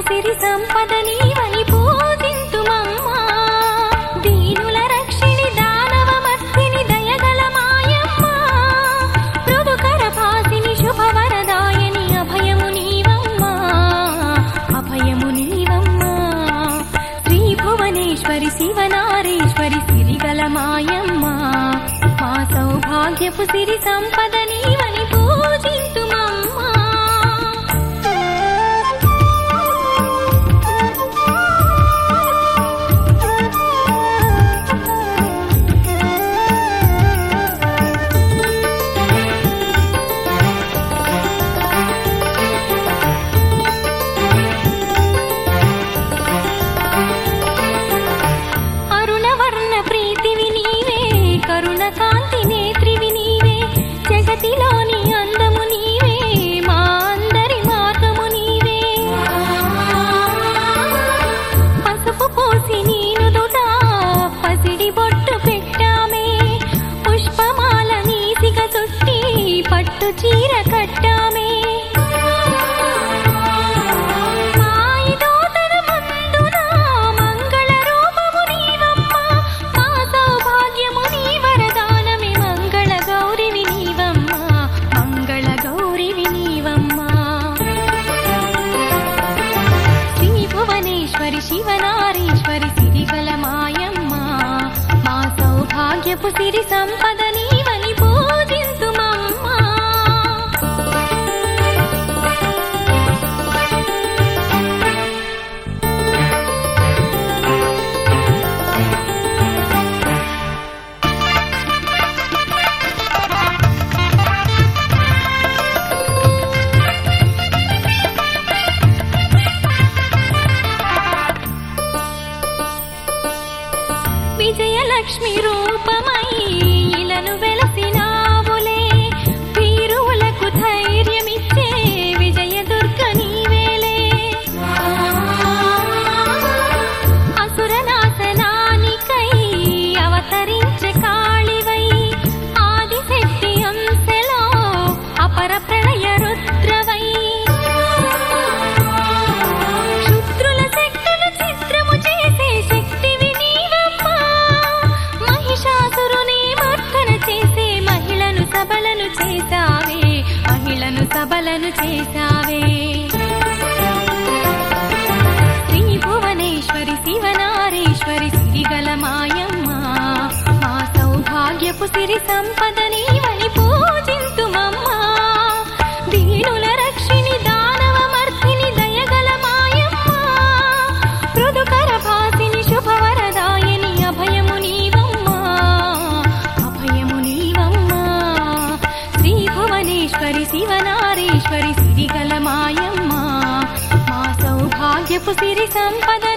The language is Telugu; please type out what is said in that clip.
సిరి సంపద నీవని పూజింతుమమ్మా దీనుల రక్షిణి దానవ మర్దిని దయగల మాయమ్మ మృదుకర భాసిని శుభవరదాయని అభయము నీవమ్మా అభయము నీవమ్మా శ్రీ భువనేశ్వరి శివనారేశ్వరి సిరిగల మాయమ్మ మా సౌభాగ్యపు సిరి సంపద నీవని పూజింతుమమ్మా అరుణవర్ణ ప్రీతివి నీవే కరుణ కాంతి నేత్రివి నీవే జగతిలోని అందము నీవే మా అందరి మార్గము నీవే పసుపు పోసి నీనుదుట పసిడి బొట్టు పెట్టామే పుష్పమాల నీసిక చుట్టి పట్టు చీర కట్టామే మాయిదోతన మందున మంగళ రూపము నీవమ్మ మా సౌభాగ్యము నీ వరదానమే మంగళ గౌరివి నీవమ్మ మంగళ గౌరివి నీవమ్మ శ్రీ భువనేశ్వరి శివనారీశ్వరి సిరిగల మాయమ్మ మా సౌభాగ్యపు సిరి సంపద నీవని పూజింతుమమ్మా విజయలక్ష్మి రూపమై ఇలను వెలసినావులే వీరువులకు ధైర్యమిచ్చే విజయదుర్గ నీవేలే అసురనాశనానికై అవతరించే కాళివై ఆదిశక్తి అంశలో అపర ప్రళయ రుద్రవై శుద్రుల శక్తులు చిత్రము చేసే శక్తివి నీవమ్మా మహిషాసురుని మర్దన చేసే మహిళను సబలను చేశావే మహిళను సబలను చేశావే శ్రీ భువనేశ్వరి శివనారేశ్వరి సిరిగల మాయమ్మ మా సౌభాగ్యపు సిరి సంపద నీవని పూజింతుమమ్మా దీనుల రక్షిణి దానవ మర్దిని దయగల మాయమ్మ మృదుకర భాసిని శుభవరదాయని అభయము నీవమ్మా అభయము నీవమ్మా శ్రీ భువనేశ్వరి శివనారేశ్వరి సిరిగల మాయమ్మ మా సౌభాగ్యపు సిరి సంపద